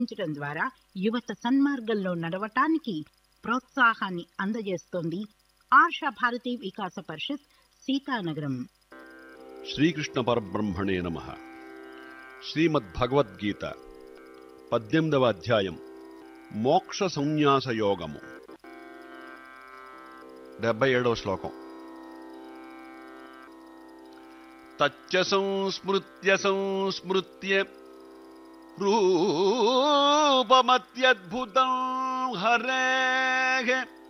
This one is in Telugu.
నిర్వహించడం ద్వారా యువత సన్మార్గంలో నడవటానికి ప్రోత్సాహాన్ని అందజేస్తోంది ఆర్ష భారతీ వికాస పరిషత్ సీతానగరం శ్రీకృష్ణ పరబ్రహ్మణే నమ శ్రీమద్భగవద్గీత పద్దెనిమిదవ అధ్యాయం మోక్ష సంన్యాస యోగము డెబ్బై ఏడవ శ్లోకం తచ్చ సంస్మృత్య సంస్మృత్య రూపమత్యద్భుతం హరే